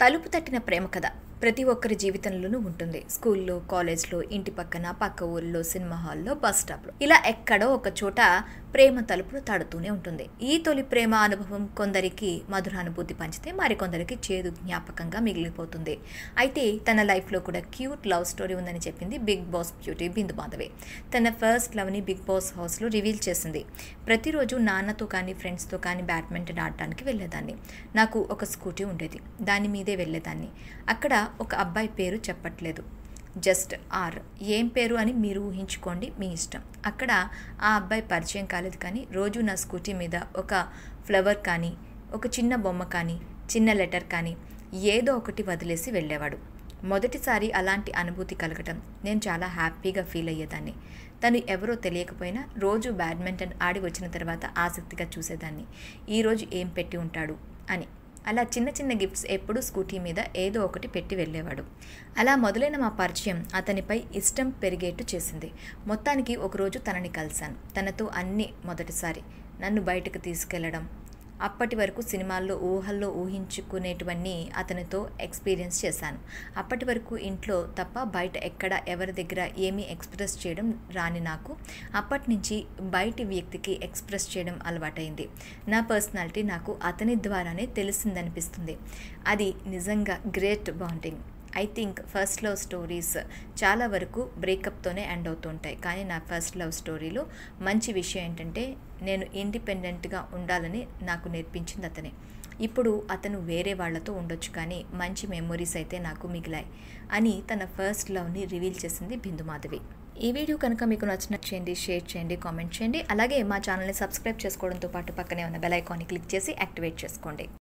తలుపు తట్టిన ప్రేమ కథ ప్రతి ఒక్కరి జీవితంలోనూ ఉంటుంది స్కూల్లో కాలేజ్లో ఇంటి పక్కన పక్క ఊళ్ళో సినిమా హాల్లో బస్ స్టాప్లో ఇలా ఎక్కడో ఒక చోట ప్రేమ తలుపులు తడుతూనే ఉంటుంది ఈ తొలి ప్రేమ అనుభవం కొందరికి మధురానుభూతి పంచితే మరికొందరికి చేదు జ్ఞాపకంగా మిగిలిపోతుంది అయితే తన లైఫ్లో కూడా క్యూట్ లవ్ స్టోరీ ఉందని చెప్పింది Big Boss beauty Bindu Madhavi తన ఫస్ట్ లవ్ని బిగ్ బాస్ హౌస్లో రివీల్ చేసింది ప్రతిరోజు నాన్నతో కానీ ఫ్రెండ్స్తో కానీ బ్యాడ్మింటన్ ఆడటానికి వెళ్ళేదాన్ని నాకు ఒక స్కూటీ ఉండేది దాని మీదే వెళ్ళేదాన్ని అక్కడ ఒక అబ్బాయి పేరు చెప్పట్లేదు జస్ట్ ఆర్ ఏం పేరు అని మీరు ఊహించుకోండి మీ ఇష్టం అక్కడ ఆ అబ్బాయి పరిచయం కాలేదు కానీ రోజు నా స్కూటీ మీద ఒక ఫ్లవర్ కానీ ఒక చిన్న బొమ్మ కానీ చిన్న లెటర్ కానీ ఏదో ఒకటి వదిలేసి వెళ్ళేవాడు మొదటిసారి అలాంటి అనుభూతి కలగటం నేను చాలా హ్యాపీగా ఫీల్ అయ్యేదాన్ని తను ఎవరో తెలియకపోయినా రోజు బ్యాడ్మింటన్ ఆడి వచ్చిన తర్వాత ఆసక్తిగా చూసేదాన్ని ఈరోజు ఏం పెట్టి ఉంటాడు అని అలా చిన్న చిన్న గిఫ్ట్స్ ఎప్పుడూ స్కూటీ మీద ఏదో ఒకటి పెట్టి వెళ్ళేవాడు అలా మొదలైన మా పరిచయం అతనిపై ఇష్టం పెరిగేట్టు చేసింది మొత్తానికి ఒకరోజు తనని కలిశాను తనతో అన్ని మొదటిసారి నన్ను బయటకు తీసుకెళ్లడం అప్పటి వరకు సినిమాల్లో ఊహల్లో ఊహించుకునేటివన్నీ అతనితో ఎక్స్పీరియన్స్ చేశాను అప్పటి వరకు ఇంట్లో తప్ప బయట ఎక్కడ ఎవరి దగ్గర ఏమీ ఎక్స్ప్రెస్ చేయడం రాని నాకు అప్పటి నుంచి బయటి వ్యక్తికి ఎక్స్ప్రెస్ చేయడం అలవాటైంది నా పర్సనాలిటీ నాకు అతని ద్వారానే తెలిసిందనిపిస్తుంది అది నిజంగా great bonding I think first love stories చాలా వరకు బ్రేకప్తోనే ఎండ్ అవుతుంటాయి కానీ నా ఫస్ట్ లవ్ స్టోరీలో మంచి విషయం ఏంటంటే నేను ఇండిపెండెంట్గా ఉండాలని నాకు నేర్పించింది అతనే ఇప్పుడు అతను వేరే వాళ్ళతో ఉండొచ్చు కానీ మంచి మెమొరీస్ అయితే నాకు మిగిలాయి అని తన ఫస్ట్ లవ్ని రివీల్ చేసింది బిందు మాధవి ఈ వీడియో కనుక మీకు నచ్చినట్టు చేయండి షేర్ చేయండి కామెంట్ చేయండి అలాగే మా ఛానల్ని సబ్స్క్రైబ్ చేసుకోవడంతో పాటు పక్కనే ఉన్న బెల్ ఐకాన్ని క్లిక్ చేసి యాక్టివేట్ చేసుకోండి